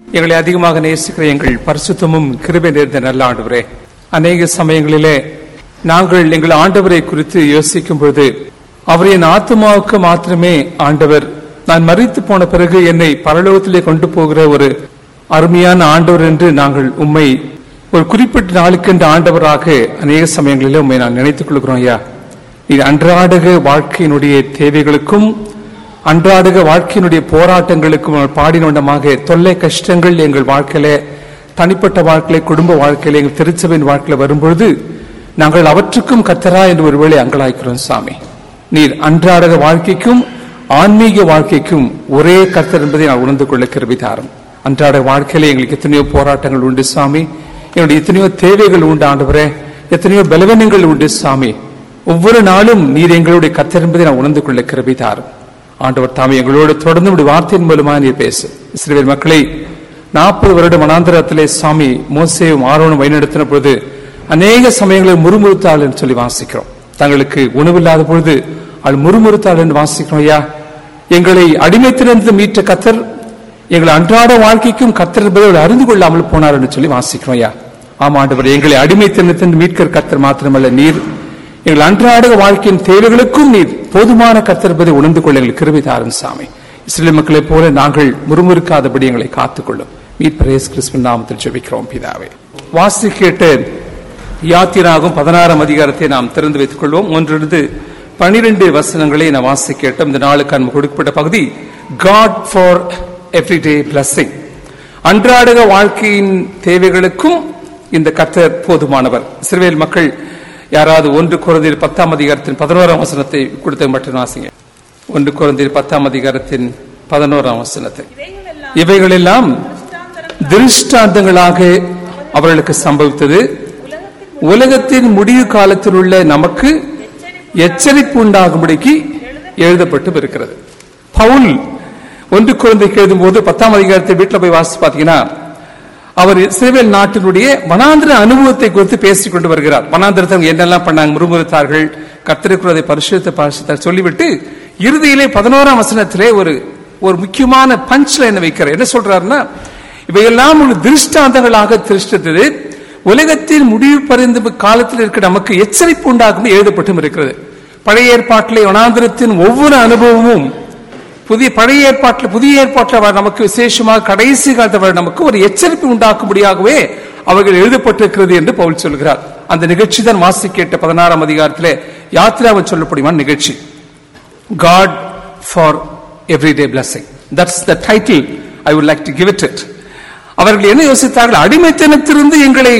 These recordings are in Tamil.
எங்களை அதிகமாக நேசிக்கிற எங்கள் பரிசுத்தமும் கிருபை நிறைந்த நல்ல ஆண்டவரே அநேக சமயங்களிலே நாங்கள் எங்கள் ஆண்டவரை குறித்து யோசிக்கும் பொழுது அவர் என் ஆத்மாவுக்கு மாத்திரமே ஆண்டவர் நான் மறித்து போன பிறகு என்னை பரலோகத்திலே கொண்டு போகிற ஒரு அருமையான ஆண்டவர் என்று நாங்கள் உம்மை ஒரு குறிப்பிட்ட நாளுக்கென்று ஆண்டவராக அநேக சமயங்களிலே உண்மை நான் நினைத்துக் கொள்கிறோம் ஐயா இது அன்றாடக வாழ்க்கையினுடைய தேவைகளுக்கும் அன்றாடக வாழ்க்கையினுடைய போராட்டங்களுக்கும் அவர் பாடினோண்டமாக தொல்லை கஷ்டங்கள் எங்கள் வாழ்க்கையில தனிப்பட்ட வாழ்க்கையில குடும்ப வாழ்க்கையில எங்கள் திருச்சபையின் வாழ்க்கையில வரும்பொழுது நாங்கள் அவற்றுக்கும் கத்தரா என்று ஒருவேளை அங்கலாய்க்கிறோம் சாமி நீர் அன்றாடக வாழ்க்கைக்கும் ஆன்மீக வாழ்க்கைக்கும் ஒரே கர்த்தர் என்பதை நான் உணர்ந்து கொள்ள கிருபிதாரம் அன்றாட வாழ்க்கையில எங்களுக்கு எத்தனையோ போராட்டங்கள் உண்டு சாமி எங்களுடைய எத்தனையோ தேவைகள் உண்டு ஆண்டவரே எத்தனையோ பலவீனங்கள் உண்டு சாமி ஒவ்வொரு நாளும் நீர் எங்களுடைய கர்த்தர் என்பதை நான் உணர்ந்து கொள்ள கிருபிதாரும் ஆண்டவர் தாமே எங்களோடு தொடர்ந்து உடைய வார்த்தையின் மூலமா நீர் பேசு இஸ்ரேல் மக்களை நாற்பது வருடம் வனாந்திரத்திலே சாமி மோசேயும் ஆரோனும் வழிநடத்தின பொழுது அநேக சமயங்களில் முறுமுறுத்தாள் என்று சொல்லி வாசிக்கிறோம் தங்களுக்கு உணவில்லாத பொழுது அவள் முறுமுறுத்தாள் என்று வாசிக்கிறோம் ஐயா எங்களை அடிமைத்திலிருந்து மீட்ட கத்தர் எங்கள் அன்றாட வாழ்க்கைக்கும் கத்தர் என்பதை அவள் அறிந்து கொள்ளாமல் போனார் என்று சொல்லி வாசிக்கிறோம் ஐயா ஆமா ஆண்டவர் எங்களை அடிமைத்திலிருந்து மீட்கிற கத்தர் மாத்திரமல்ல நீர் எங்கள் அன்றாட வாழ்க்கையின் தேவைகளுக்கும் நீர் போதுமான கத்தர் என்பதை உணர்ந்து கொள்ள எங்களுக்கு கிருபை தாரும் சாமி இஸ்ரேல் மக்களைப் போல நாங்கள் முறுமுறுக்காதபடி எங்களை காத்துக்கொள்ளும் மீட் பிரேஸ் கிறிஸ்துவின் நாமத்தில் ஜெபிக்கிறோம் பிதாவே வாசி கேட்டு யாத்திராகும் பதினாறாம் அதிகாரத்தை நாம் திறந்து வைத்துக் கொள்வோம் ஒன்றிலிருந்து பனிரெண்டு வசனங்களை நான் வாசி கேட்டோம் இந்த நாளுக்கு நம்ம கொடுக்கப்பட்ட பகுதி காட் ஃபார் எவ்ரிடே பிளஸிங் அன்றாடக வாழ்க்கையின் தேவைகளுக்கும் இந்த கத்தர் போதுமானவர் சிறுவேல் மக்கள் யாராவது ஒன்று குழந்தையில் பத்தாம் அதிகாரத்தின் பதினோராம் வசனத்தை கொடுத்த மட்டும் வாசிங்க ஒன்று குழந்தையில் பத்தாம் அதிகாரத்தின் பதினோராம் வசனத்தை இவைகளெல்லாம் திருஷ்டாந்தங்களாக அவர்களுக்கு சம்பவித்தது உலகத்தின் முடிவு காலத்தில் உள்ள நமக்கு எச்சரிப்பு உண்டாகும்படிக்கு எழுதப்பட்டு இருக்கிறது பவுல் ஒன்று குழந்தைக்கு எழுதும் போது பத்தாம் அதிகாரத்தை வீட்டில் போய் வாசித்து பார்த்தீங்கன்னா அவர் இஸ்ரேல் நாட்டினுடைய வனாந்திர அனுபவத்தை குறித்து பேசிக் கொண்டு வருகிறார் வனாந்திரத்தை அவங்க என்னெல்லாம் பண்ணாங்க முறுமுறுத்தார்கள் கத்திருக்கிறதை பரிசுத்த பரிசுத்தார் சொல்லிவிட்டு இறுதியிலே பதினோராம் வசனத்திலே ஒரு ஒரு முக்கியமான பஞ்ச் லைன் வைக்கிறார் என்ன சொல்றாருன்னா இவையெல்லாம் ஒரு திருஷ்டாந்தங்களாக திருஷ்டத்தது உலகத்தின் முடிவு பரிந்து காலத்தில் இருக்கிற நமக்கு எச்சரிப்பு உண்டாகும் எழுதப்பட்டும் இருக்கிறது பழைய ஏற்பாட்டிலே வனாந்திரத்தின் ஒவ்வொரு அனுபவமும் புதிய பழைய ஏற்பாட்டில் புதிய ஏற்பாட்டில் நமக்கு விசேஷமாக கடைசி காலத்தில் நமக்கு ஒரு எச்சரிப்பு உண்டாக்கும்படியாகவே அவர்கள் எழுதப்பட்டிருக்கிறது என்று பவுல் சொல்கிறார் அந்த நிகழ்ச்சி தான் வாசி கேட்ட பதினாறாம் அதிகாரத்திலே யாத்திராவில் சொல்லப்படுமான நிகழ்ச்சி God for everyday blessing that's the title I would like to give it it அவர்கள் என்ன யோசித்தார்கள் அடிமைத்தனத்திலிருந்து எங்களை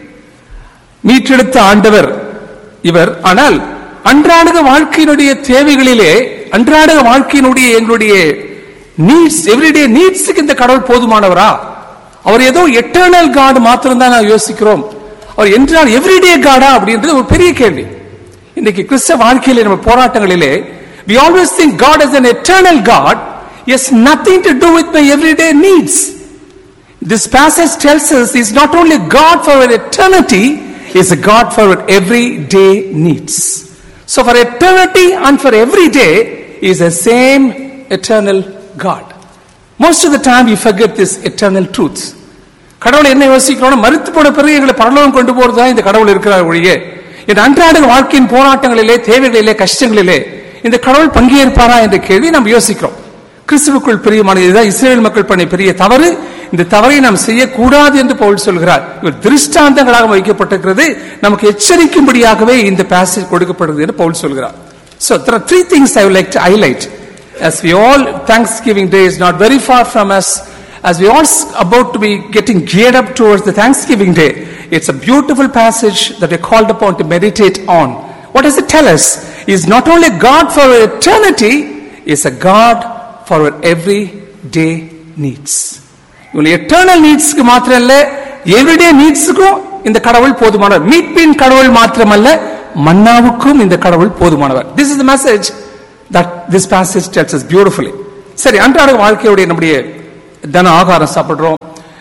மீட்டெடுத்த ஆண்டவர் இவர் ஆனால் அன்றாட வாழ்க்கையினுடைய தேவைகளிலே அன்றாட வாழ்க்கையினுடைய எங்களுடைய நீட்ஸ் எவ்ரிடே நீட்ஸுக்கு இந்த கடவுள் போதுமானவரா அவர் ஏதோ எட்டர்னல் காட் மாத்திரம் தான் நான் யோசிக்கிறோம் அவர் என்றால் எவ்ரிடே காடா அப்படின்றது ஒரு பெரிய கேள்வி இன்னைக்கு கிறிஸ்தவ வாழ்க்கையிலே நம்ம போராட்டங்களிலே we always think God is an eternal God has nothing to do with my everyday needs this passage tells us he's not only God for our eternity is a God for our everyday needs so for eternity and for every day is the same eternal God. Most of the time we forget this eternal truths. கடவுள் என்ன யோசிக்கிறோம் மறுத்து போன பிறகு எங்களை பரலோகம் கொண்டு போறது தான் இந்த கடவுள் இருக்கிறார் ஒழிய இந்த அன்றாட வாழ்க்கையின் போராட்டங்களிலே தேவைகளிலே கஷ்டங்களிலே இந்த கடவுள் பங்கேற்பாரா என்ற கேள்வி நாம் யோசிக்கிறோம் கிறிஸ்துவுக்குள் பிரியமான இதுதான் இஸ்ரேல் மக்கள் பண்ண பெரிய தவறு இந்த தவறை நாம் செய்யக்கூடாது என்று பவுல் சொல்கிறார் இவர் திருஷ்டாந்தங்களாக வைக்கப்பட்டிருக்கிறது நமக்கு எச்சரிக்கும்படியாகவே இந்த பேசேஜ் கொடுக்கப்படுகிறது என்று பவுல் சொல்கிறார் So there are three things I would like to highlight. As we all, Thanksgiving Day is not very far from us. As we all about to be getting geared up towards the Thanksgiving Day, it's a beautiful passage that we're called upon to meditate on. What does it tell us? Is not only God for eternity, is a God for our everyday needs. இவங்க எட்டர்னல் நீட்ஸ்க்கு மாத்திரம் இல்ல எவ்ரிடே நீட்ஸுக்கும் இந்த கடவுள் போதுமானவர் மீட்பின் கடவுள் மாத்திரமல்ல மன்னாவுக்கும் இந்த கடவுள் போதுமானவர் this is the message that this passage tells us beautifully சரி அன்றாட வாழ்க்கையுடைய நம்முடைய தன ஆகாரம் சாப்பிடுறோம்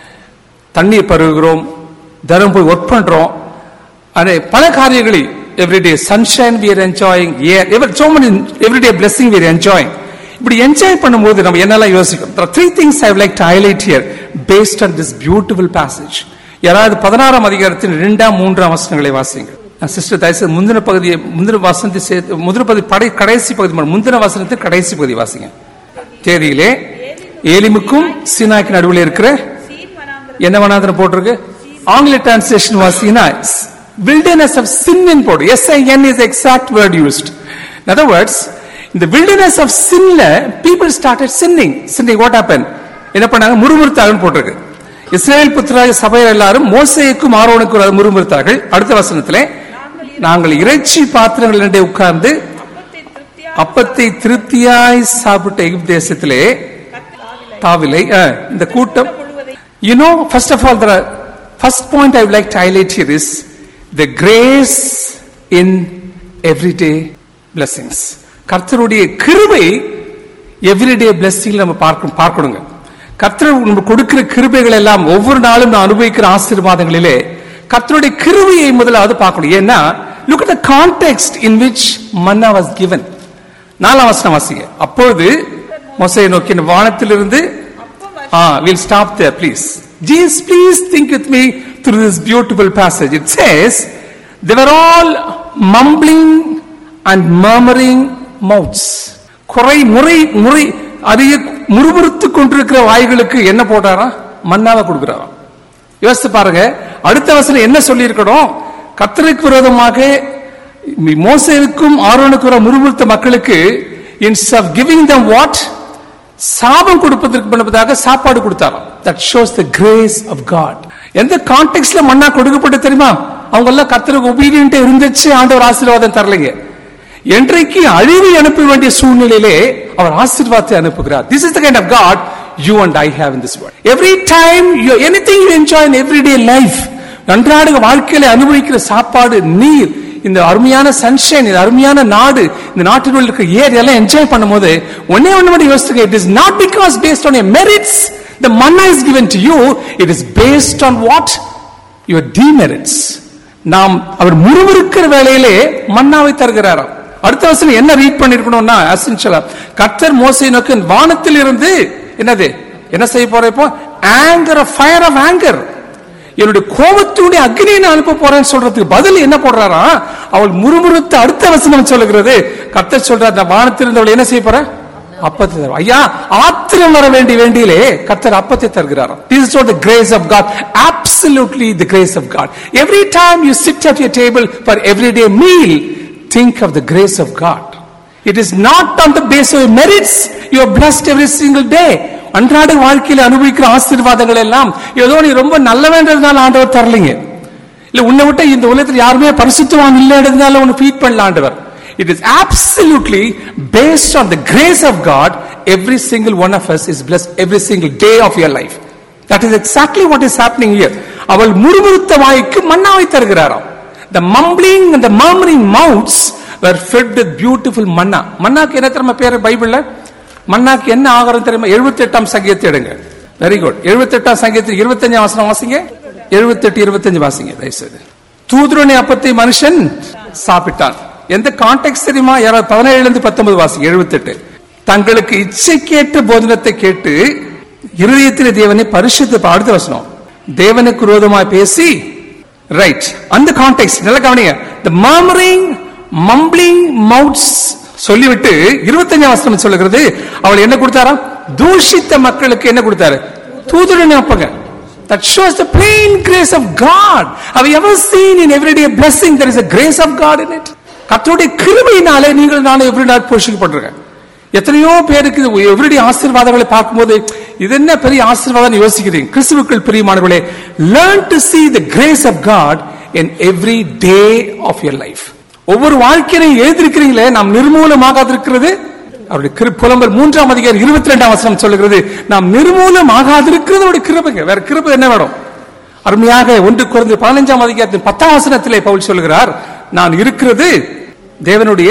தண்ணீர் பருகுகிறோம் தினம் போய் ஒர்க் பண்றோம் அதே பல காரியங்களை everyday sunshine we are enjoying are ever so many everyday blessing we are enjoying இப்படி என்ஜாய் பண்ணும்போது நம்ம என்னெல்லாம் யோசிக்கும் there are three things i would like to highlight here based on this beautiful passage யாராவது பதினாறாம் அதிகாரத்தின் இரண்டாம் மூன்றாம் வசனங்களை வாசிங்க சிஸ்டர் தயவுசெய்து முந்தின பகுதியை முந்தின வசனத்தை சேர்த்து முந்தின பகுதி படை கடைசி பகுதி மட்டும், முந்தின வசனத்தின் கடைசி பகுதி வாசிங்க தேதியிலே ஏலிமுக்கும் சீனாய்க்கு நடுவில் இருக்கிற சீன் வனாந்திரம் என்ன வனாந்திரம் போட்டிருக்கு ஆங்கில டிரான்ஸ்லேஷன் வாசினா wilderness of sin in போடு S-I-N is the exact word used. In other words, in the wilderness of sinல people started sinning. Sinning what happened? என்ன பண்ணாங்க முறுமுறுத்தார்கள் போட்டிருக்கு இஸ்ரேல் புத்திராய சபையர் எல்லாரும் மோசேக்கும் ஆரோனுக்கும் அது முறுமுறுத்தார்கள் அடுத்த வசனத்திலே நாங்கள் இறைச்சி பாத்திரங்கள் இரண்டே உட்கார்ந்து அப்பத்தை திருப்தியா அப்பத்தை திருப்தியாய் சாப்பிட்ட எகிப்து தேசத்திலே கத்தாவிலை தாவிலை அஹ், இந்த கூட்டம் முழுவதை You know, first of all, the first point I would like to highlight here is the grace in everyday blessings. கர்த்தருடைய கிருபை எவ்ரிடே பிளஸ்ஸிங் நம்ம பார்க்கணும் பார்க்கணுங்க கர்த்தர் நம்ம கொடுக்கிற கிருபைகள் எல்லாம் ஒவ்வொரு நாளும் நான் அனுபவிக்கிற ஆசீர்வாதங்களிலே கர்த்தருடைய கிருபையை முதலாவது பார்க்கணும் ஏன்னா look at the context in which manna was given நாலாம் வசனம் வாசிங்க அப்பொழுது மோசையை நோக்கி இந்த வானத்திலிருந்து அப்பம் Ah, we'll stop there, please. Jesus, please think with me through this beautiful passage. It says, they were all mumbling and murmuring mouths. குறை முறை முறை அதிக முறுமுறுத்து கொண்டிருக்கிற வாய்களுக்கு என்ன போட்டாராம் மன்னாவை கொடுக்கிறாராம் யோசித்து பாருங்க அடுத்த வசனம் என்ன சொல்லி இருக்கணும் கத்தருக்கு விரோதமாக மோசேவுக்கும் ஆரோனுக்கு வர முறுமுறுத்த மக்களுக்கு instead of giving them what சாபம் கொடுப்பதற்கு முன்பதாக சாப்பாடு கொடுத்தாராம் that shows the grace of God எந்த கான்டெக்ட்ல மண்ணா கொடுக்கப்பட்டு தெரியுமா அவங்க எல்லாம் கர்த்தருக்கு ஒபீடியன்ட் இருந்துச்சு ஆண்டவர் ஆசீர்வாதம் தரலைங்க என்றைக்கு அழிவை அனுப்ப வேண்டிய சூழ்நிலையிலே அவர் ஆசீர்வாதத்தை அனுப்புகிறார் this is the kind of God you and I have in this world every time you anything you enjoy in everyday life அன்றாட வாழ்க்கையில அனுபவிக்கிற சாப்பாடு நீர் இந்த அருமையான சன்ஷைன் இந்த அருமையான நாடு இந்த நாட்டில் இருக்க ஏர் எல்லாம் என்ஜாய் பண்ணும்போது ஒன்னே ஒண்ணு மட்டும் யோசிச்சுங்க it is not because based on merits the manna is given to you it is based on what your demerits நாம் அவர் முறுமுறுக்கிற வேளையிலே மன்னாவை தருகிறாராம் அடுத்த வசனம் என்ன ரீட் பண்ணிருக்கணும்னா அசென்ஷியலா கர்த்தர் மோசை நோக்கி வானத்தில் இருந்து என்னது என்ன செய்ய போற இப்போ ஆங்கர் ஃபயர் ஆஃப் ஆங்கர் என்னுடைய கோபத்தினுடைய அக்னியை நான் அனுப்ப போறேன்னு சொல்றதுக்கு பதில் என்ன போடுறாரா அவள் முறுமுறுத்து அடுத்த வசனம் சொல்லுகிறது கர்த்தர் சொல்றார் நான் வானத்திலிருந்து அவள் என்ன செய்ய போற அப்பத்தை தருவா. ஐயா ஆத்திரம் வர வேண்டிய வேண்டியிலே கர்த்தர் அப்பத்தை தருகிறாராம் this is what the grace of god absolutely the grace of god every time you sit at your table for everyday meal think of the grace of god it is not on the basis of your merits you are blessed every single day அன்றாட வாழ்க்கையில அனுபவிக்கிற ஆசீர்வாதங்கள் எல்லாம் ஏதோ நீ ரொம்ப நல்லவேன்றதுனால ஆண்டவர் தரலைங்க இல்ல உன்னை விட்ட இந்த உலகத்தில் யாருமே பரிசுத்தவான் இல்லைன்றதுனால உன்னை ஃபீட் பண்ணல ஆண்டவர் it is absolutely based on the grace of God every single one of us is blessed every single day of your life that is exactly what is happening here அவள் முறுமுறுத்த வாய்க்கு மன்னாவை தருகிறாராம் the mumbling and the murmuring mouths were fed with beautiful manna மன்னாக்கு என்ன தெரியுமா பேரு பைபிள்ல மன்னாக்கு என்ன ஆகாரம் தெரியுமா 78 எட்டாம் சங்கீதத்தை எடுங்க வெரி குட் 78 எட்டாம் சங்கீதத்தில் 25 வசனம் வாசிங்க 78 25 வாசிங்க தயவுசெய்து தூதுருணி அப்பத்தை மனுஷன் சாப்பிட்டான் எந்த கான்டெக்ட் தெரியுமா யாராவது பதினேழுல இருந்து பத்தொன்பது வாசிங்க 78 தங்களுக்கு இச்சைக்கேற்ற போதனத்தை கேட்டு இருதயத்திலே தேவனை பரிசுத்த அடுத்த வசனம் தேவனுக்கு விரோதமாய் பேசி ரைட் அந்த கான்டெக்ட் நல்ல கவனிங்க the murmuring mumbling mouths சொல்லிவிட்டு இருபத்தஞ்சாம் வசனம் சொல்லுகிறது அவள் என்ன கொடுத்தாரா தூஷித்த மக்களுக்கு என்ன கொடுத்தாரு தூதுடன் அப்பங்க that shows the plain grace of God have you ever seen in everyday blessing there is a grace of God in it கர்த்தருடைய கிருபையினாலே நீங்கள் நானும் எவ்ரி நாள் போஷிக்கப்பட்டிருக்கேன் எத்தனையோ பேருக்கு எவ்ரிடே ஆசீர்வாதங்களை பார்க்கும்போது இது என்ன பெரிய ஆசீர்வாதம் யோசிக்கிறீங்க கிறிஸ்துவுக்குள் பிரியமானவர்களே learn to see the grace of God in every day of your life ஒவ்வொரு வாழ்க்கையிலையும் எழுதிருக்கிறீங்களே நாம் நிர்மூலமாகாதிருக்கிறது அவருடைய கிரு புலம்பல் மூன்றாம் அதிகாரம் இருபத்தி ரெண்டாம் வசனம் சொல்லுகிறது நாம் நிர்மூலமாகாதிருக்கிறது அவருடைய கிருபைங்க வேற கிருபை என்ன வேணும் அருமையாக ஒன்று குறைந்து பதினஞ்சாம் அதிகாரத்தின் பத்தாம் வசனத்திலே பவுல் சொல்லுகிறார் நான் இருக்கிறது தேவனுடைய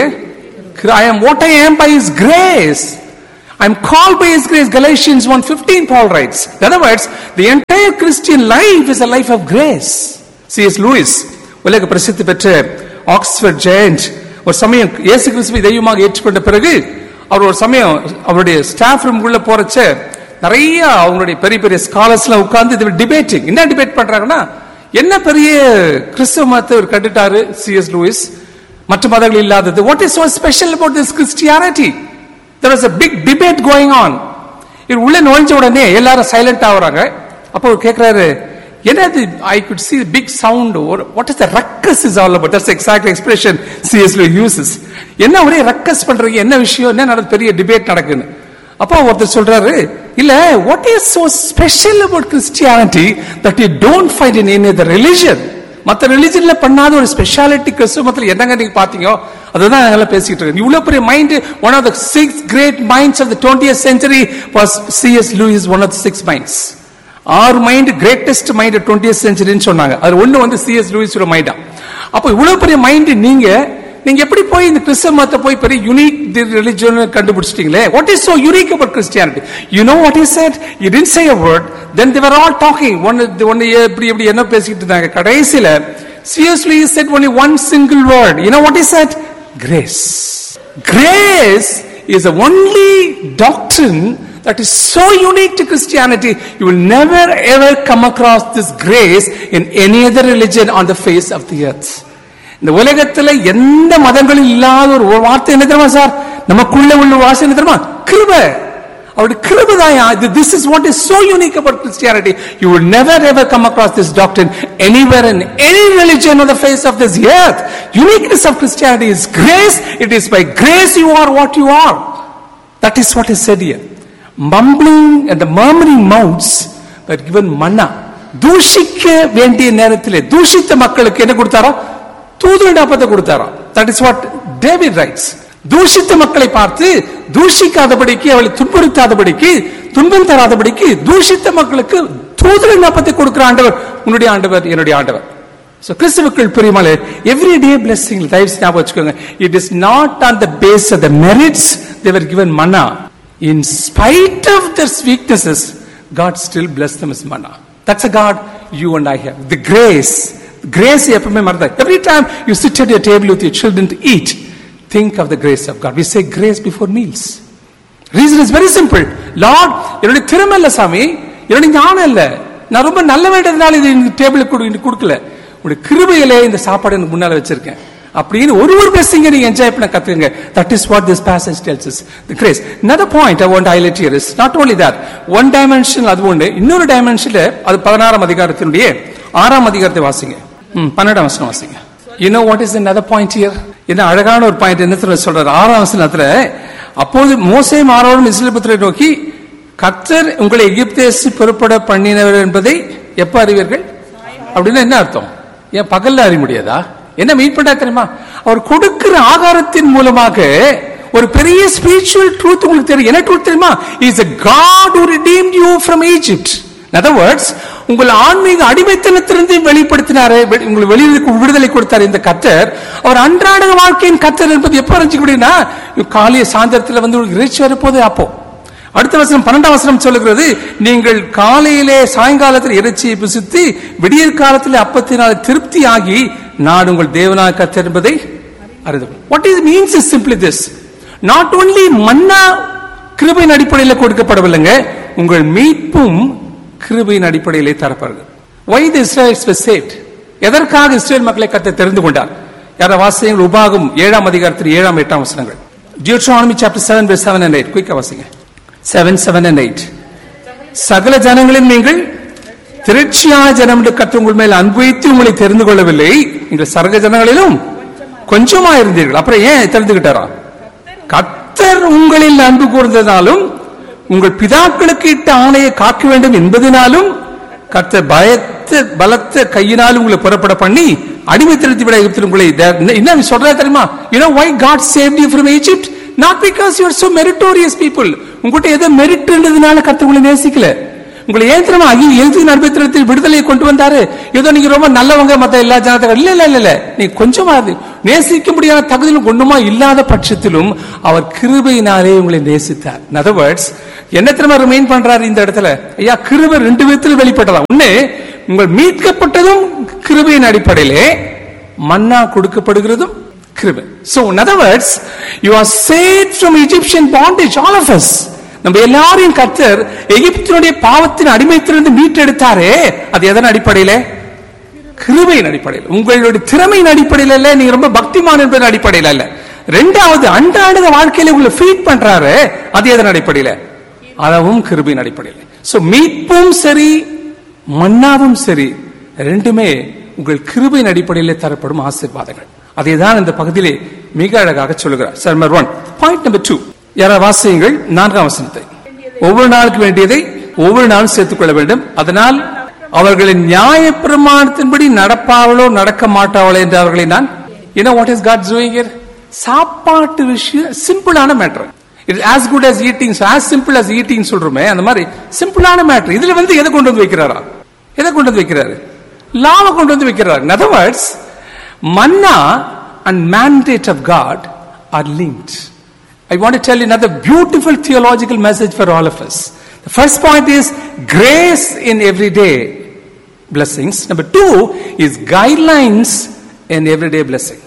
I am what I am by His grace. I am called by His grace. Galatians 1:15 Paul writes. In other words, the entire Christian life is a life of grace. C.S. Lewis உலக பிரசித்தி பெற்ற ஆக்ஸ்போர்ட் ஜெயண்ட் ஒரு சமயம் இயேசு கிறிஸ்துவை தெய்வமாக ஏற்றுக்கொண்ட பிறகு அவர் ஒரு சமயம் அவருடைய ஸ்டாஃப் ரூம் உள்ள போறச்ச நிறைய அவங்களுடைய பெரிய பெரிய ஸ்காலர்ஸ்லாம் உட்கார்ந்து இது டிபேட்டிங் என்ன டிபேட் பண்றாங்கன்னா என்ன பெரிய கிறிஸ்தவ மதத்தை ஒரு கட்டுட்டாரு சிஎஸ் லூயிஸ் மற்ற மதங்கள் இல்லாதது what is so special about this Christianity there was a big debate going on இவர் உள்ள நுழைஞ்ச உடனே எல்லாரும் சைலண்ட் ஆகுறாங்க அப்போ அவர் கேக்குறாரு என்னது I could see the big sound or what is the ruckus is all about that's the exact expression C.S. Lewis uses என்ன ஒரே ரக்கஸ் பண்றீங்க என்ன விஷயம் என்ன நடக்குது பெரிய டிபேட் நடக்குன்னு அப்போ ஒருத்தர் சொல்றாரு இல்ல what is so special about Christianity that you don't find in any other religion மத்த ரிலிஜன்ல பண்ணாத ஒரு ஸ்பெஷாலிட்டி கிறிஸ்துவத்துல என்னங்க நீங்க பாத்தீங்க அதுதான் நாங்க பேசிட்டு இருக்கோம் இவ்வளவு பெரிய mind one of the six great minds of the twenty century was C S Lewis one of the six minds ஆறு மைண்ட் கிரேட்டஸ்ட் மைண்ட் டுவெண்ட்டி சென்ச்சுரின்னு சொன்னாங்க அது ஒண்ணு வந்து சிஎஸ் லூயிஸோட மைண்டா அப்போ இவ்வளவு பெரிய மைண்ட் நீங்க நீங்க எப்படி போய் இந்த கிறிஸ்தவ மதத்தை போய் பெரிய யூனிக் ரிலிஜன் கண்டுபிடிச்சிட்டீங்களே what is so unique about Christianity you know what is said you did say a word then they were all talking ஒன்னு ஒன்னு எப்படி எப்படி என்ன பேசிட்டு இருந்தாங்க கடைசியில seriously he said only one single word you know what he said grace grace is the only doctrine that is so unique to Christianity. You will never ever come across this grace in any other religion on the face of the earth. இந்த உலகத்துல எந்த மதங்களும் இல்லாத ஒரு வார்த்தை என்ன தெரியுமா சார் நமக்குள்ள உள்ள வாசனை என்ன தெரியுமா கிருபை அவருடைய கிருபதாயா this is what is so unique about Christianity you will never ever come across this doctrine anywhere in any religion on the face of this earth uniqueness of Christianity is grace it is by grace you are what you are that is what is said here mumbling and the murmuring mouths were given manna தூஷிக்க வேண்டிய நேரத்திலே தூஷித்த மக்களுக்கு என்ன கொடுத்தாரோ தூதுவிடாப்பத்தை கொடுத்தாராம் that is what David writes தூஷித்த மக்களை பார்த்து தூஷிக்காதபடிக்கு அவளை துன்புறுத்தாதபடிக்கு துன்பம் தராதபடிக்கு தூஷித்த மக்களுக்கு தூதரின் அப்பத்தை கொடுக்கிற ஆண்டவர் உன்னுடைய ஆண்டவர் என்னுடைய ஆண்டவர் So கிறிஸ்துவுக்குள் பிரியமாலே எவ்ரி டே பிளெஸிங் தயவு செய்து ஞாபகம் வச்சுக்கோங்க it is not on the base of the merits they were given manna in spite of their weaknesses God still bless them is manna that's a God you and I have the grace grace எப்பவுமே மறந்தா every time you sit at your table with your children to eat think of the grace of God we say grace before meals reason is very simple Lord என்னுடைய திறமை இல்ல சாமி என்னுடைய ஞானம் இல்ல நான் ரொம்ப நல்ல வேண்டதுனால இது இந்த டேபிளுக்கு கொடுக்கல உங்களுடைய கிருபையிலே இந்த சாப்பாடு எனக்கு முன்னால வச்சிருக்கேன் அப்படின்னு ஒரு ஒரு பிளஸிங்க நீங்க என்ஜாய் பண்ண கத்துங்க that is what this passage tells is the grace another point I want highlight here is not only that one dimension அது ஒன்று இன்னொரு டைமென்ஷன்ல அது பதினாறாம் அதிகாரத்தினுடைய ஆறாம் அதிகாரத்தை வாசிங்க ம் பன்னெண்டாம் வசனம் வாசிங்க you know what is another point here என்ன அழகான ஒரு பாயிண்ட் என்ன சொல்றாரு ஆறாம் வசனத்துல அப்போது மோசே மாறவரும் இஸ்ரேல் புத்திரை நோக்கி கர்த்தர் உங்களை எகிப்தேசு புறப்பட பண்ணினவர் என்பதை எப்ப அறிவீர்கள் அப்படின்னா என்ன அர்த்தம் ஏன் பகல்ல அறிய முடியாதா என்ன மீட் பண்ணா தெரியுமா அவர் கொடுக்கிற ஆகாரத்தின் மூலமாக ஒரு பெரிய ஸ்பிரிச்சுவல் ட்ரூத் உங்களுக்கு தெரியும் என்ன ட்ரூத் தெரியுமா is a god who redeemed you from egypt in other words உங்கள் ஆன்மீக அடிமைத்தனத்திலிருந்து வெளிப்படுத்தினாரே வெ- உங்களுக்கு வெளியில விடுதலை கொடுத்தார் இந்த கத்தர் அவர் அன்றாட வாழ்க்கையின் கத்தர் என்பது எப்ப அறிஞ்சுக்க முடியும்னா காலைய சாயந்தரத்துல வந்து உங்களுக்கு இறைச்சி வரப்போது அப்போ அடுத்த வசனம் பன்னெண்டாம் வசனம் சொல்லுகிறது நீங்கள் காலையிலே சாயங்காலத்தில் இறைச்சியை புசித்து விடியற் காலத்தில் அப்பத்தினால் திருப்தி ஆகி நான் உங்கள் தேவனாக கத்தர் என்பதை அறிந்து what is means is simply this not only manna கிருபையின் அடிப்படையில் கொடுக்கப்படவில்லைங்க உங்கள் மீட்பும் கிருபையின் அடிப்படையிலே தரப்படுகிறது why the Israels were saved எதற்காக இஸ்ரேல் மக்களை கத்த தெரிந்து கொண்டார் யார வாசியங்கள் உபாகம் ஏழாம் அதிகாரத்தில் ஏழாம் எட்டாம் வசனங்கள் Deuteronomy chapter 7 verse 7 and 8 குயிக்கா வாசிங்க 7 7 and 8 சகல ஜனங்களில் நீங்கள் திரட்சியான ஜனம் என்று கர்த்தர் உங்கள் மேல் அன்பு வைத்து உங்களை தெரிந்து கொள்ளவில்லை நீங்கள் சர்க ஜனங்களிலும் கொஞ்சமா இருந்தீர்கள் அப்புறம் ஏன் தெரிந்துகிட்டாரா கர்த்தர் உங்களில் அன்பு கூர்ந்ததாலும் உங்கள் பிதாக்களுக்கு இட்ட ஆணையை காக்க வேண்டும் என்பதனாலும் கர்த்தர் பயத்த பலத்த கையினால் உங்களை புறப்பட பண்ணி அடிமைத்திருத்தி விட எகிப்தில் உங்களை there- என்ன- என்ன சொல்றா தெரியுமா you know why god saved you from egypt not because you are so meritorious people உங்ககிட்ட ஏதோ மெரிட் இருந்ததுனால கர்த்தர் உங்களை நேசிக்கல உங்களை ஏன் தெரியுமா ஐயோ எழுதி அனுபவத்தில் விடுதலையை கொண்டு வந்தாரு ஏதோ நீங்க ரொம்ப நல்லவங்க மத்த எல்லா ஜனத்தை இல்ல இல்ல இல்ல இல்ல நீ கொஞ்சமா இரு. நேசிக்க முடியாத தகுதியிலும் ஒண்ணுமா இல்லாத பட்சத்திலும் அவர் கிருபையினாலே உங்களை நேசித்தார் in other words என்ன தெரியுமா ரிமைன் பண்றாரு இந்த இடத்துல ஐயா கிருபை ரெண்டு விதத்தில் வெளிப்பட்டதா ஒண்ணு உங்கள் மீட்கப்பட்டதும் கிருபையின் அடிப்படையிலே மன்னா கொடுக்கப்படுகிறதும் கிருபை so in other words you are saved from egyptian bondage all of us நம்ம எல்லாரையும் கர்த்தர் எகிப்தினுடைய பாவத்தின் அடிமைத்திலிருந்து மீட்டெடுத்தாரே அது எதன் அடிப்படையில கிருபையின் அடிப்படையில் உங்களுடைய திறமையின் அடிப்படையில் இல்ல நீங்க ரொம்ப பக்திமான் என்பதன் அடிப்படையில் அல்ல ரெண்டாவது அன்றாட வாழ்க்கையில உங்களை ஃபீட் பண்றாரு அது எதன் அடிப்படையில அளவும் கிருபையின் அடிப்படையில் சோ மீட்பும் சரி மன்னாவும் சரி ரெண்டுமே உங்கள் கிருபையின் அடிப்படையிலே தரப்படும் ஆசீர்வாதங்கள் அதை தான் இந்த பகுதியிலே மிக அழகாக சொல்லுகிறார் sir number one point number two யாரா வாசியுங்கள் நான்காம் வசனத்தை ஒவ்வொரு நாளுக்கு வேண்டியதை ஒவ்வொரு நாளும் சேர்த்துக் கொள்ள வேண்டும் அதனால் அவர்களின் நியாய பிரமாணத்தின்படி நடப்பாவளோ நடக்க மாட்டாவளோ என்று அவர்களை நான் you know what is God doing here சாப்பாட்டு விஷயம் சிம்பிளான matter it as good as eating so as simple as eating சொல்றோமே அந்த மாதிரி சிம்பிளான மேட்டர் இதுல வந்து எதை கொண்டு வந்து வைக்கிறாரா எதை கொண்டு வந்து வைக்கிறாரு லாவ கொண்டு வந்து வைக்கிறார் in other words manna and mandate of God are linked I want to tell you another beautiful theological message for all of us. The first point is grace in everyday blessings. Number two is guidelines in everyday blessing.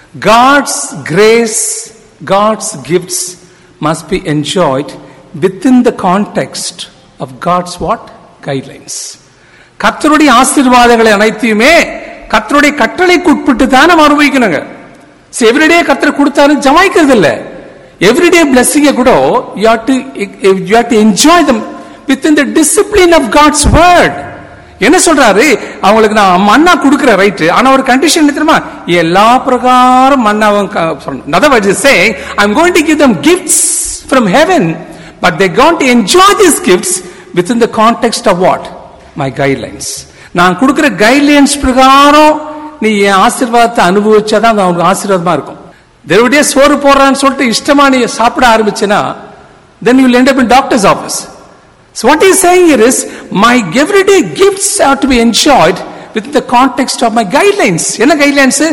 God's grace, God's gifts must be enjoyed within the context of God's what? Guidelines. கர்த்தருடைய ஆசீர்வாதங்களை அனைத்தையுமே கர்த்தருடைய கட்டளைக்கு உட்பட்டு தான் நம்ம அனுபவிக்கணுங்க எவ்ரிடே கர்த்தர் கொடுத்தாலும் ஜமாய்க்கிறது இல்லை எவ்ரிடே பிளஸ்ஸிங்க கூட you have to you have to enjoy them with in the discipline of God's word என்ன சொல்றாரு அவங்களுக்கு நான் மன்னா கொடுக்கிற ரைட் ஆனா ஒரு கண்டிஷன் என்ன தெரியுமா எல்லா பிரகாரம் மன்னாவும் சொல்லணும் other words say I am going to give them gifts from heaven but they going to enjoy this gifts with in the context of what my guidelines நான் கொடுக்கிற கைட்லைன்ஸ் பிரகாரம் நீ என் ஆசீர்வாதத்தை அனுபவிச்சாதான் அது அவனுக்கு ஆசீர்வாதமா இருக்கும் தேவடைய சோறு போடுறான்னு சொல்லிட்டு இஷ்டமா நீ சாப்பிட ஆரம்பிச்சுன்னா then you will end up in doctor's office. So what he's saying here is, my everyday gifts are to be enjoyed within the context of my guidelines. என்ன கைட்லைன்ஸ்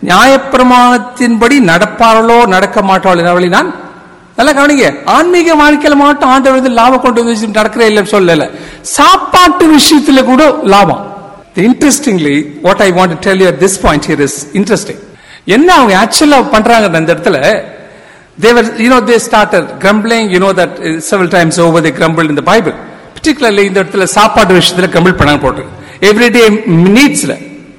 நியாயப்பிரமாணத்தின்படி நடப்பார்களோ நடக்க மாட்டாளோ அவளை நான் நல்லா கவனிங்க ஆன்மீக வாழ்க்கையில மட்டும் ஆண்டவர் வந்து லாபம் கொண்டு வந்து நடக்கிற இல்லைன்னு சொல்லல சாப்பாட்டு விஷயத்துல கூட லாபம் interestingly what I want tell you at this point here is interesting என்ன அவங்க ஆக்சுவலா பண்றாங்க அந்த இடத்துல they were you know they started grumbling you know that uh, several times over they grumbled in the bible particularly இந்த இடத்துல சாப்பாடு விஷயத்துல grumble பண்ணாங்க போட்டு everyday needsல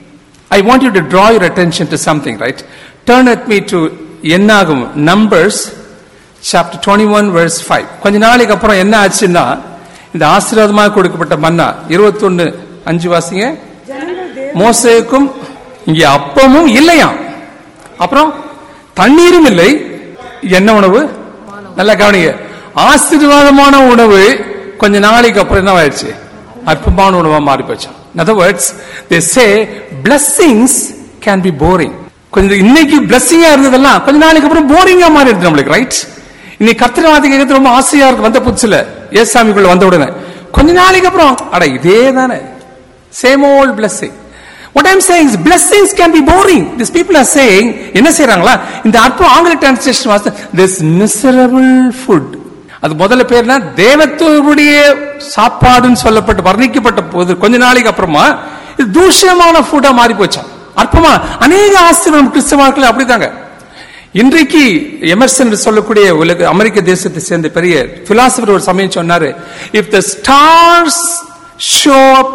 i want you to draw your attention to something right turn with me to என்னாகும் numbers chapter 21 verse 5 கொஞ்ச நாளைக்கு அப்புறம் என்ன ஆச்சுன்னா இந்த ஆசீர்வாதமாக கொடுக்கப்பட்ட மன்னா 21 அஞ்சு வாசிங்க ஜனங்கள் தேவ மோசேக்கும் இங்கே அப்பமும் இல்லையாம் அப்புறம் தண்ணீரும் இல்லை என்ன உணவு நல்லா கவனிங்க ஆசீர்வாதமான உணவு கொஞ்ச நாளைக்கு அப்புறம் என்ன ஆயிடுச்சு அற்பமான உணவா மாறி போச்சு in other words they say blessings can be boring கொஞ்சம் இன்னைக்கு பிளஸ்ஸிங்கா இருந்ததெல்லாம் கொஞ்ச நாளைக்கு அப்புறம் போரிங்கா மாறிடுது நம்மளுக்கு ரைட் இன்னைக்கு கத்திர வார்த்தை கேட்கறது ரொம்ப ஆசையா இருக்கு வந்த புதுசுல ஏசாமிக்குள்ள வந்த உடனே கொஞ்ச நாளைக்கு அப்புறம் அட இதே தானே same old blessing What I'm saying is blessings can be boring. These people are saying, என்ன செய்றாங்களா இந்த அர்த்தம் ஆங்கில டிரான்ஸ்லேஷன் வாச this miserable food. அது முதல்ல பேர்னா தேவத்துடைய சாப்பாடுன்னு சொல்லப்பட்டு வர்ணிக்கப்பட்ட போது கொஞ்ச நாளைக்கு அப்புறமா இது தூஷணமான ஃபுட்டா மாறி போச்சாம் அற்பமா அநேக ஆசிரியர் கிறிஸ்தவ வாழ்க்கையில அப்படிதாங்க இன்றைக்கு எமர்சன் என்று சொல்லக்கூடிய உலக அமெரிக்க தேசத்தை சேர்ந்த பெரிய பிலாசபர் ஒரு சமயம் சொன்னாரு if the stars show up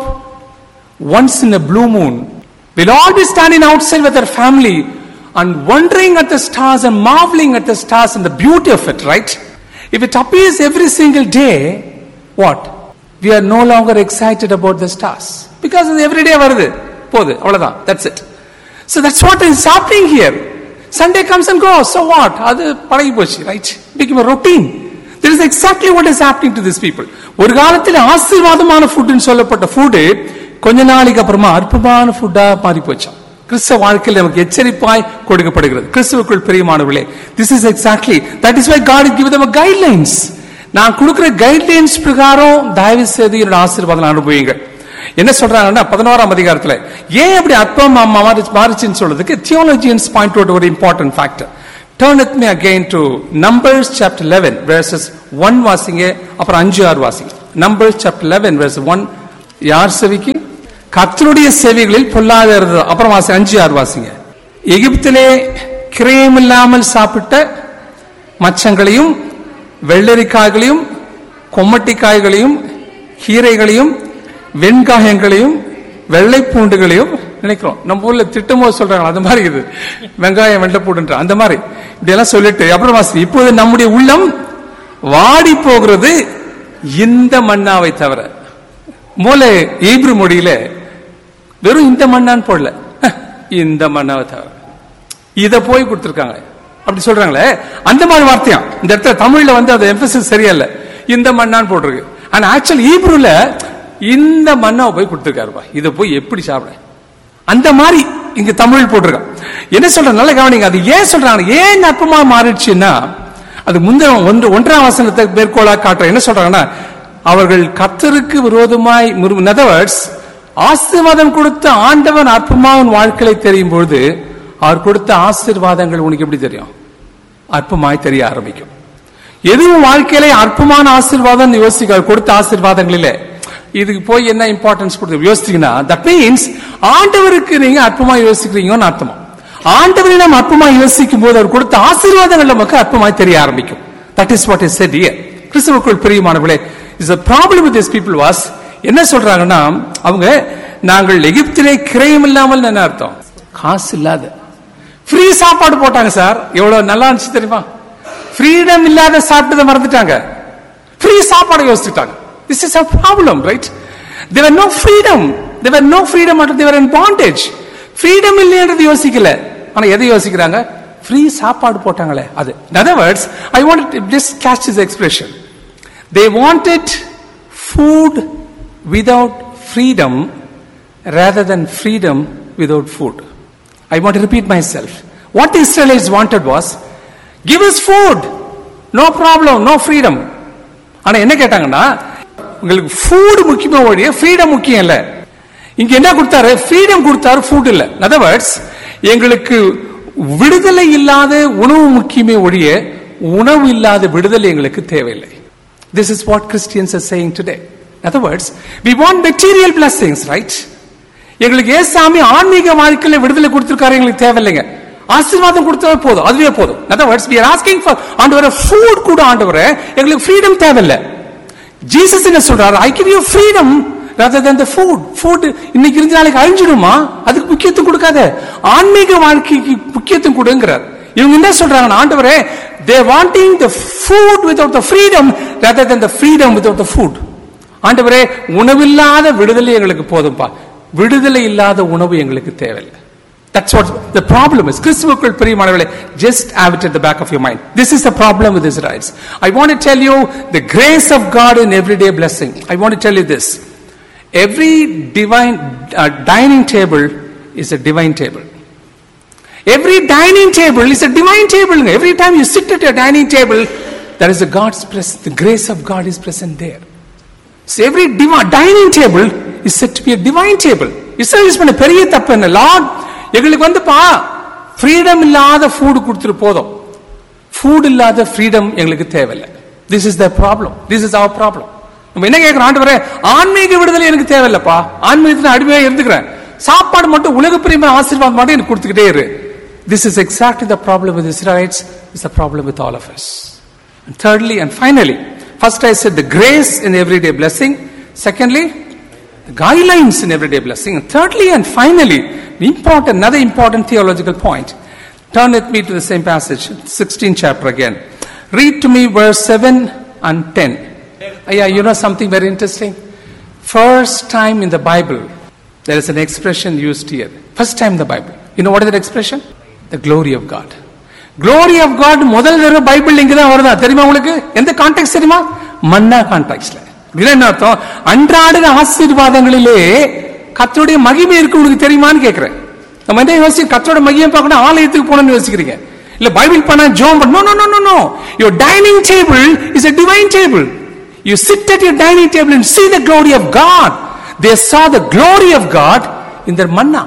once in a blue moon, we'll all be standing outside with our family and wondering at the stars and marveling at the stars and the beauty of it, right? If it appears every single day, what? We are no longer excited about the stars. Because it's every day வருது போகுது அவ்வளவுதான் that's it so that's what is happening here sunday comes and goes so what அது பழகி போச்சு right became a routine This is exactly what is happening to these people. ஒரு காலத்தில் ஆசீர்வாதமான ஃபுட்னு சொல்லப்பட்ட ஃபுட் கொஞ்ச நாளைக்கு அப்புறமா அற்புதமான ஃபுட்டா மாறி போச்சாம் கிறிஸ்தவ வாழ்க்கையில் நமக்கு எச்சரிப்பாய் கொடுக்கப்படுகிறது கிறிஸ்துவுக்குள் பிரியமானவர்களே this is exactly that is why God give them guidelines நான் கொடுக்கிற கைட்லைன்ஸ் பிரகாரம் தயவு செய்து என்னோட ஆசீர்வாதம் அனுபவிங்க என்ன சொல்றாங்கன்னா பதினோராம் அதிகாரத்துல ஏன் அப்படி அற்பம் மாறிச்சுன்னு சொல்றதுக்கு தியோலஜியன்ஸ் பாயிண்ட் அவுட் ஒரு important factor Turn with me again to Numbers chapter 11, verses 1 வாசிங்க அப்புறம் அஞ்சு ஆறு வாசிங்க Numbers chapter 11, verse 1 யார் செவிக்கு கர்த்தருடைய செவிகளில் பொல்லாத இருந்தது அப்புறம் வாசி அஞ்சு ஆறு வாசிங்க எகிப்திலே கிரயம் இல்லாமல் சாப்பிட்ட மச்சங்களையும் வெள்ளரிக்காய்களையும் கொம்மட்டிக்காய்களையும் கீரைகளையும் வெண்காயங்களையும் வெள்ளை பூண்டுகளையும் நினைக்கிறோம் நம்ம ஊர்ல திட்டமோ சொல்றாங்க அந்த மாதிரி இது வெங்காயம் வெள்ளை பூண்டுன்ற அந்த மாதிரி இப்படி எல்லாம் சொல்லிட்டு அப்புறம் வாசி இப்போது நம்முடைய உள்ளம் வாடி போகிறது இந்த மண்ணாவை தவிர மூல ஈப்ரு மொழியில வெறும் இந்த மண்ணான்னு போடல அஹ், இந்த மண்ணாவை தவிர இத போய் கொடுத்திருக்காங்க அப்படி சொல்றாங்களே அந்த மாதிரி வார்த்தையா இந்த இடத்துல தமிழ்ல வந்து அது எம்பசிஸ் சரியில்லை இந்த மண்ணான்னு போட்டிருக்கு ஆனா ஆக்சுவல் ஈப்ரூல இந்த மண்ணாவை போய் கொடுத்திருக்காருப்பா இத போய் எப்படி சாப்பிட அந்த மாதிரி இங்க தமிழ் போட்டிருக்கான் என்ன சொல்ற நல்ல கவனிங்க அது ஏன் சொல்றாங்க ஏன் அற்பமா மாறிடுச்சுன்னா அது முந்தின ஒன்று ஒன்றாம் வசனத்தை மேற்கோளா காட்டுற என்ன சொல்றாங்கன்னா அவர்கள் கர்த்தருக்கு விரோதமாய் நதவர்ஸ் ஆசீர்வாதம் கொடுத்த ஆண்டவன் அற்பமாக உன் வாழ்க்கையில தெரியும் பொழுது அவர் கொடுத்த ஆசீர்வாதங்கள் உனக்கு எப்படி தெரியும் அற்பமாய் தெரிய ஆரம்பிக்கும் எதுவும் வாழ்க்கையிலே அற்பமான ஆசீர்வாதம் யோசிக்க அவர் கொடுத்த ஆசீர்வாதங்களிலே இதுக்கு போய் என்ன இம்பார்ட்டன்ஸ் கொடுத்து யோசிச்சீங்கன்னா தட் மீன்ஸ் ஆண்டவருக்கு நீங்க அற்பமா யோசிக்கிறீங்கன்னு அர்த்தமா ஆண்டவரை நாம் அற்பமா யோசிக்கும் போது அவர் கொடுத்த ஆசீர்வாதங்கள் நமக்கு அற்பமாய் தெரிய ஆரம்பிக்கும் that is what is said here கிறிஸ்தவக்குள் பிரியமானவர்களே is a problem with these people was என்ன சொல்றாங்கன்னா அவங்க நாங்கள் எகிப்திலே கிரயம் இல்லாமல் என்ன அர்த்தம் காசு இல்லாத ஃப்ரீ சாப்பாடு போட்டாங்க சார் எவ்வளவு நல்லா இருந்துச்சு தெரியுமா ஃப்ரீடம் இல்லாத சாப்பிட்டதை மறந்துட்டாங்க ஃப்ரீ சாப்பாடு யோசிச்சுட்டாங்க this is a problem right they were no freedom they were no freedom at they were in bondage freedom இல்லைன்றது யோசிக்கல ஆனா எதை யோசிக்கிறாங்க ஃப்ரீ சாப்பாடு போட்டாங்களே அது in other words i want to just catch this expression they wanted food without freedom rather than freedom without food i want to repeat myself what the israelites wanted was give us food no problem no freedom ஆனா என்ன கேட்டாங்கன்னா உங்களுக்கு ஃபுட் முக்கியமா ஒழிய ஃப்ரீடம் முக்கியம் இல்ல இங்க என்ன கொடுத்தாரு ஃப்ரீடம் கொடுத்தாரு ஃபுட் இல்ல in other words எங்களுக்கு விடுதலை இல்லாத உணவு முக்கியமே ஒழிய உணவு இல்லாத விடுதலை எங்களுக்கு தேவையில்லை This is what Christians are saying today. In other words, we want material blessings, right? எங்களுக்கு ஏசாமி ஆன்மீக வாழ்க்கையில விடுதலை கொடுத்திருக்காரு எங்களுக்கு தேவையில்லைங்க ஆசீர்வாதம் கொடுத்தா போதும் அதுவே போதும் in other words we are asking for ஆண்டவரே ஃபுட் கூட ஆண்டவரே எங்களுக்கு ஃப்ரீடம் தேவையில்லை ஜீசஸ் என்ன சொல்றாரு I give you freedom rather than the food food இன்னைக்கு இருந்த நாளைக்கு அழிஞ்சிடுமா அதுக்கு முக்கியத்துவம் கொடுக்காத ஆன்மீக வாழ்க்கைக்கு முக்கியத்துவம் கொடுங்கிறார் இவங்க என்ன சொல்றாங்க ஆண்டவரே they wanting the food without the freedom rather than the freedom without the food ஆண்டவரே உணவில்லாத விடுதலை எங்களுக்கு போதும்பா விடுதலை இல்லாத உணவு எங்களுக்கு தேவையில்லை That's what the problem is. கிறிஸ்துவுக்குள் பிரியமானவர்களே just have it at the back of your mind. This is the problem with Israelites. I want to tell you the grace of God in everyday blessing. I want to tell you this. Every divine uh, dining table is a divine table. Every dining table is a divine table. Every time you sit at your dining table, there is a God's presence. The grace of God is present there. So every divi- dining table is said to be a divine table. Israel பண்ண பெரிய தப்பு என்ன லார்ட் எங்களுக்கு வந்துப்பா ஃப்ரீடம் இல்லாத ஃபுட் கொடுத்துட்டு போதும் ஃபுட் இல்லாத ஃப்ரீடம் எங்களுக்கு தேவையில்லை this is the problem this is our problem நம்ம என்ன கேட்கிறோம் ஆண்டவரே ஆன்மீக விடுதலை எனக்கு தேவையில்லப்பா ஆன்மீகத்துல அடிமையா இருந்துக்கிறேன் சாப்பாடு மட்டும் உலக பிரியமா ஆசீர்வாதம் மட்டும் எனக்கு கொடுத்துக்கிட்டே இரு this is exactly the problem with Israels is the problem with all of us And thirdly and finally, first I said the grace in everyday blessing. Secondly, the guidelines in everyday blessing. And thirdly and finally, the important, another important theological point. Turn with me to the same passage, 16th chapter again. Read to me verse 7 and 10. Uh, yeah, you know something very interesting? First time in the Bible, there is an expression used here. First time in the Bible. You know what is that expression? The glory of God. glory of God முதல் தடவை பைபிள் இங்க தான் வருதா தெரியுமா உங்களுக்கு எந்த கான்டெக்ட் தெரியுமா மன்னா கான்டெக்ட்ல என்ன அர்த்தம் அன்றாட ஆசீர்வாதங்களிலே கத்தருடைய மகிமை இருக்கு உங்களுக்கு தெரியுமான்னு கேக்குறேன் நம்ம என்ன யோசி கத்தோட மகிமை பார்க்கணும் ஆலயத்துக்கு போகணும்னு யோசிக்கிறீங்க இல்ல பைபிள் பண்ணா ஜோம் பண்ண no no no no your dining table is a divine table you sit at your dining table and see the glory of God they saw the glory of God in their manna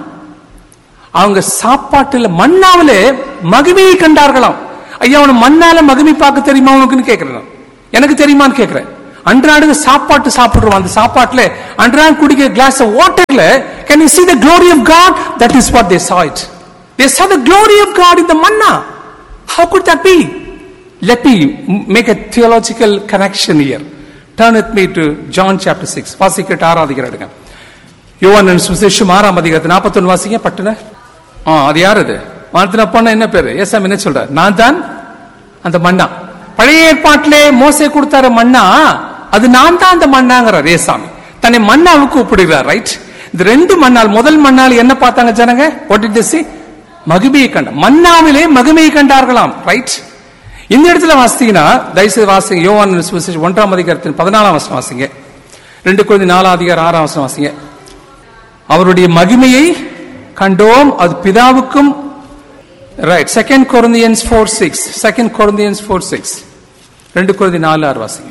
அவங்க சாப்பாட்டுல மண்ணாவில மகிமையை கண்டார்களாம் ஐயா அவன மண்ணால மகிமை பார்க்க தெரியுமா உனக்குன்னு கேக்குறேன் எனக்கு தெரியுமான்னு கேக்குறேன் அன்றாட சாப்பாட்டு சாப்பிடுறோம் அந்த சாப்பாட்டுல அன்றாட குடிக்கிற கிளாஸ் வாட்டர்ல can you see the glory of God that is what they saw it they saw the glory of God in the manna how could that be let me make a theological connection here turn with me to John chapter six வாசிக்கிட்டு ஆராதிக்கிறாடுங்க யோவான் சுசேஷம் ஆறாம் அதிகாரத்து நாற்பத்தொன்னு வாசிங்க பட்டுன ஆ அது யார் அது வானத்துல போன என்ன பேரு ஏசாமி என்ன சொல்றாரு நான் தான் அந்த மண்ணா பழைய ஏற்பாட்டிலே மோசே கொடுத்தாரு மண்ணா அது நான் தான் அந்த மண்ணாங்கிறார் ஏசாமி தன்னை மண்ணாவுக்கு ஒப்பிடுகிறார் ரைட் இந்த ரெண்டு மண்ணால் முதல் மண்ணால் என்ன பார்த்தாங்க ஜனங்க what did they see மகிமையை கண்ட மன்னாவிலே மகிமையை கண்டார்களாம் ரைட் இந்த இடத்துல வாசித்தீங்கன்னா தயவுசெய்து வாசிங்க யோவான் சுவிசேஷம் ஒன்றாம் அதிகாரத்தின் பதினாலாம் வசனம் வாசிங்க ரெண்டு குழந்தை நாலாம் அதிகாரம் ஆறாம் வசனம் வாசிங்க அவருடைய மகிமையை கண்டோம் அது பிதாவுக்கும் right second Corinthians four six second Corinthians four six ரெண்டு குழந்தை நாலு ஆறு வாசிங்க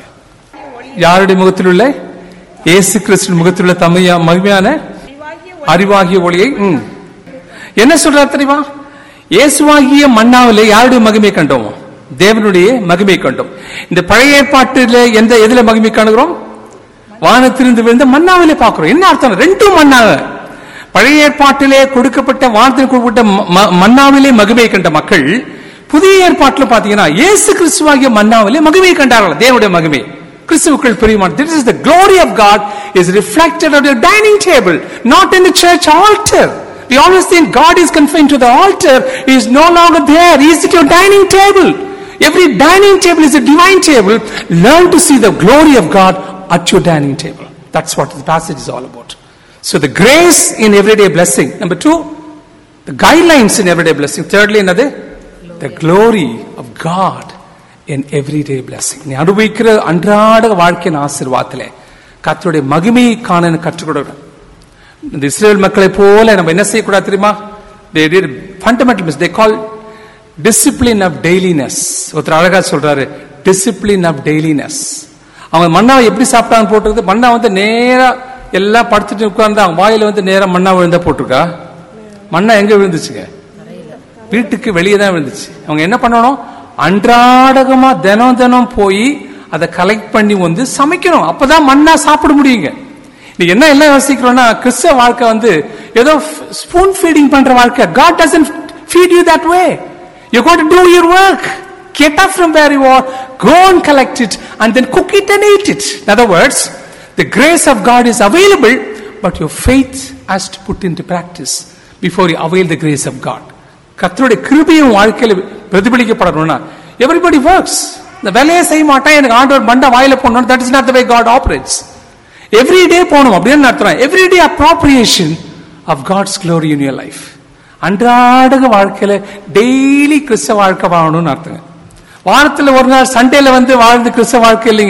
யாருடைய முகத்தில் உள்ள இயேசு கிறிஸ்து முகத்தில் உள்ள தமிழ் மகிமையான அறிவாகிய அறிவாகிய ஒளியை ம். என்ன சொல்றார் தெரியுமா இயேசுவாகிய மன்னாவிலே யாருடைய மகிமை கண்டோம் தேவனுடைய மகிமை கண்டோம் இந்த பழைய ஏற்பாட்டில எந்த எதுல மகிமை காணுகிறோம் வானத்திலிருந்து விழுந்த மன்னாவிலே பார்க்கிறோம் என்ன அர்த்தம் ரெண்டும் மன்னாவ பழைய ஏற்பாட்டிலே கொடுக்கப்பட்ட வானத்தில் கொடுக்கப்பட்ட ம- ம- மன்னாவிலே மகிமை கண்ட மக்கள் புதிய ஏற்பாட்டில் பாத்தீங்கன்னா இயேசு கிறிஸ்துவாகிய மன்னாவிலே மகிமை கண்டார்கள் தேவனுடைய மகிமை கிறிஸ்துவுக்குள் பிரியமான this is the glory of God is reflected on your dining table not in the church altar we always think God is confined to the altar he is no longer there he is at your dining table every dining table is a divine table learn to see the glory of God at your dining table that's what the passage is all about so the grace in everyday blessing number two the guidelines in everyday blessing thirdly another the glory of God in everyday blessing நீ அனுபவிக்கிற அன்றாட வாழ்க்கையின் ஆசீர்வாதத்திலே கர்த்தருடைய மகிமையை காண எனக்கு கற்றுக் கொடுக்கணும் இந்த இஸ்ரேல் மக்களை போல நம்ம என்ன செய்யக்கூடாது தெரியுமா they did fundamental mistake they call discipline of dailiness ஒருத்தர் அழகா சொல்றாரு discipline of dailiness அவங்க மண்ணாவை எப்படி சாப்பிட்டான்னு போட்டிருக்கு மண்ணா வந்து நேரா எல்லாம் படுத்துட்டு உட்கார்ந்து அவங்க வாயில வந்து நேரா மண்ணா விழுந்தா போட்டிருக்கா மண்ணா எங்க விழுந்துச்சுங்க வீட்டுக்கு வெளியே தான் விழுந்துச்சு அவங்க என்ன பண்ணணும் அன்றாடகமா தினம் தினம் போய் அதை கலெக்ட் பண்ணி வந்து சமைக்கணும் அப்பதான் மண்ணா சாப்பிட முடியுங்க நீ என்ன எல்லாம் யோசிக்கிறோம்னா கிறிஸ்தவ வாழ்க்கை வந்து ஏதோ ஸ்பூன் ஃபீடிங் பண்ற வாழ்க்கை God doesn't feed you that way you got to your work get up from where you are go and collect it and then cook it and eat it in other words the grace of god is available but your faith has to put into practice before you avail the grace of god கர்த்தருடைய கிருபையும் வாழ்க்கையில பிரதிபலிக்கப்படணும்னா எவ்ரிபடி ஒர்க்ஸ் இந்த வேலையை செய்ய மாட்டேன் எனக்கு ஆண்டவர் மண்டை வாயில போடணும் that is not the way God operates every day போகணும் அப்படின்னு அர்த்தம் every day appropriation of God's glory in your life அன்றாடக வாழ்க்கையில டெய்லி கிறிஸ்தவ வாழ்க்கை வாழணும்னு அர்த்தங்க வாரத்துல ஒரு நாள் சண்டேல வந்து வாழ்ந்து கிறிஸ்தவ வாழ்க்கை இல்லைங்க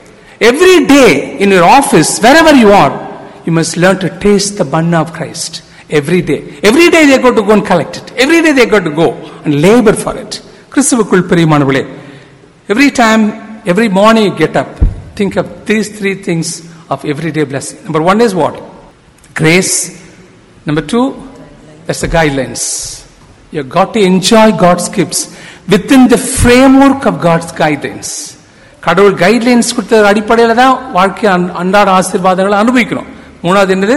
every day in your office wherever you are you must learn to taste the bun of Christ every day every day they got to go collect it every day they got to go and labour for it கிறிஸ்துவுக்குள் பிரியமானவர்களே every time every morning you get up think up these three things of every day blessing number one is what grace number two That's the guidelines. You've got to enjoy God's gifts within the framework of God's guidelines. கடவுள் கைட்லைன்ஸ் கொடுத்த அடிப்படையில் தான் வாழ்க்கை அன்- அன்றாட ஆசீர்வாதங்களை அனுபவிக்கணும் மூணாவது என்னது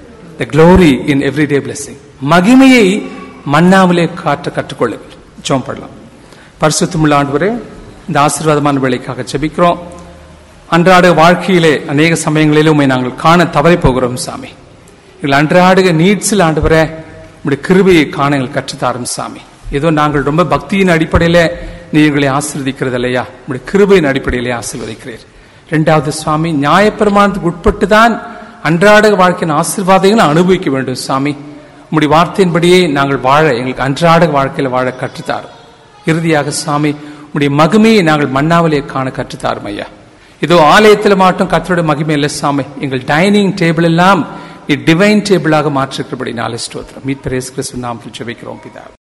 the glory in everyday blessing மகிமையை மன்னாவிலே காட்ட கற்றுக்கொள்ளுங்கள் ஜோம் படலாம் பரிசுத்தமுள்ள ஆண்டவரே இந்த ஆசீர்வாதமான வேலைக்காக ஜெபிக்கிறோம் அன்றாட வாழ்க்கையிலே அநேக சமயங்களிலும் உம்மை நாங்கள் காண தவறி போகிறோம் சாமி எங்கள் அன்றாட நீட்ஸில் ஆண்டவரே உங்களுடைய கிருபையை காண எங்களுக்கு கற்றுத்தாரும் சாமி ஏதோ நாங்கள் ரொம்ப பக்தியின் அடிப்படையில நீ எங்களை ஆசீர்வதிக்கிறது இல்லையா உங்களுடைய கிருபையின் அடிப்படையிலே ஆசீர்வதிக்கிறீர் இரண்டாவது சுவாமி நியாயப்பிரமாணத்துக்கு உட்பட்டு தான் அன்றாட வாழ்க்கையின் ஆசீர்வாதங்களை அனுபவிக்க வேண்டும் சாமி உங்களுடைய வார்த்தையின்படியே நாங்கள் வாழ எங்களுக்கு அன்றாட வாழ்க்கையில வாழ கற்றுத்தாரும் இறுதியாக சாமி உடைய மகிமையை நாங்கள் மன்னாவிலே காண கற்றுத்தாரும் ஐயா இதோ ஆலயத்தில் மட்டும் கர்த்தருடைய மகிமை இல்லை சாமி எங்கள் டைனிங் டேபிள் எல்லாம் டிவைன் டேபிளாக மாற்றிருக்கிறபடி நாலு ஸ்தோத்திரம் மீட் பிரேஸ் கிறிஸ்து நாம் ஜெபிக்கிறோம் பிதா